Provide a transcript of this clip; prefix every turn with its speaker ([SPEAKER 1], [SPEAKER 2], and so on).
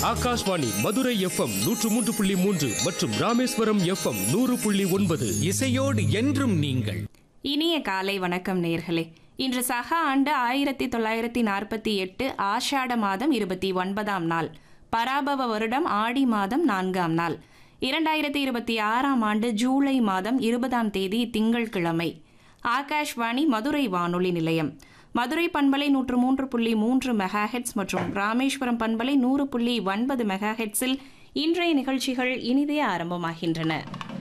[SPEAKER 1] Akashvani Madurai FM நூற்று மூன்று புள்ளி மூன்று மற்றும் ராமேஸ்வரம் எஃப்எம் நூறு புள்ளி ஒன்பது
[SPEAKER 2] இசையோடு என்றும் நீங்கள்
[SPEAKER 3] இனிய காலை வணக்கம் நேர்களே இன்று சக ஆண்டு ஆயிரத்தி தொள்ளாயிரத்தி நாற்பத்தி எட்டு ஆஷாட மாதம் இருபத்தி ஒன்பதாம் நாள் பராபவ வருடம் ஆடி மாதம் நான்காம் நாள் இரண்டாயிரத்தி இருபத்தி ஆறாம் ஆண்டு ஜூலை மாதம் இருபதாம் தேதி திங்கட்கிழமை ஆகாஷ்வாணி மதுரை வானொலி நிலையம் மதுரை பண்பலை நூற்று மூன்று புள்ளி மூன்று மெகாஹெட்ஸ் மற்றும் ராமேஸ்வரம் பண்பலை நூறு புள்ளி ஒன்பது மெகாஹெட்ஸில் இன்றைய நிகழ்ச்சிகள் இனிதே ஆரம்பமாகின்றன